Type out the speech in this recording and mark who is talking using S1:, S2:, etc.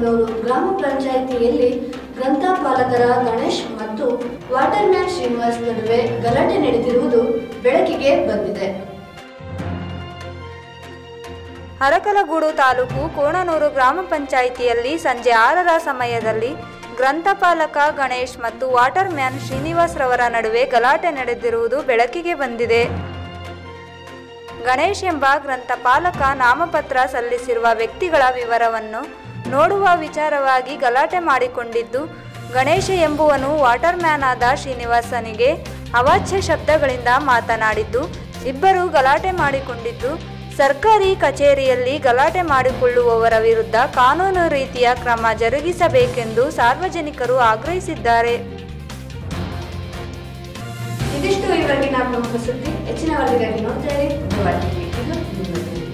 S1: ಕೋಣನೂರು ಗ್ರಾಮ ಪಂಚಾಯಿತಿಯಲ್ಲಿ ಗ್ರಂಥಪಾಲಕರ ಗಣೇಶ್ ಮತ್ತು ವಾಟರ್ಮ್ಯಾನ್ ಶ್ರೀನಿವಾಸ್ ನಡುವೆ ಗಲಾಟೆ ನಡೆದಿರುವುದು ಬೆಳಕಿಗೆ ಬಂದಿದೆ
S2: ಅರಕಲಗೂಡು ತಾಲೂಕು ಕೋಣನೂರು ಗ್ರಾಮ ಪಂಚಾಯಿತಿಯಲ್ಲಿ ಸಂಜೆ ಆರರ ಸಮಯದಲ್ಲಿ ಗ್ರಂಥಪಾಲಕ ಗಣೇಶ್ ಮತ್ತು ವಾಟರ್ ಮ್ಯಾನ್ ಶ್ರೀನಿವಾಸ್ ರವರ ನಡುವೆ ಗಲಾಟೆ ನಡೆದಿರುವುದು ಬೆಳಕಿಗೆ ಬಂದಿದೆ ಗಣೇಶ್ ಎಂಬ ಗ್ರಂಥಪಾಲಕ ನಾಮಪತ್ರ ಸಲ್ಲಿಸಿರುವ ವ್ಯಕ್ತಿಗಳ ವಿವರವನ್ನು ನೋಡುವ ವಿಚಾರವಾಗಿ ಗಲಾಟೆ ಮಾಡಿಕೊಂಡಿದ್ದು ಗಣೇಶ ಎಂಬುವನು ವಾಟರ್ ಮ್ಯಾನ್ ಆದ ಶ್ರೀನಿವಾಸನಿಗೆ ಅವಾಚ್ಯ ಶಬ್ದಗಳಿಂದ ಮಾತನಾಡಿದ್ದು ಇಬ್ಬರು ಗಲಾಟೆ ಮಾಡಿಕೊಂಡಿದ್ದು ಸರ್ಕಾರಿ ಕಚೇರಿಯಲ್ಲಿ ಗಲಾಟೆ ಮಾಡಿಕೊಳ್ಳುವವರ ವಿರುದ್ಧ ಕಾನೂನು ರೀತಿಯ ಕ್ರಮ ಜರುಗಿಸಬೇಕೆಂದು ಸಾರ್ವಜನಿಕರು ಆಗ್ರಹಿಸಿದ್ದಾರೆ
S1: ಇದಿಷ್ಟು ಇವತ್ತಿನ ಪ್ರಮುಖ ಸುದ್ದಿ ಹೆಚ್ಚಿನ ವರದಿಗಾಗಿ ನೋಡ್ತಾ ಇರಿ ಧ್ರುವ ಟಿವಿ. ಇದು ನಿಮ್ಮ ಧ್ವನಿ.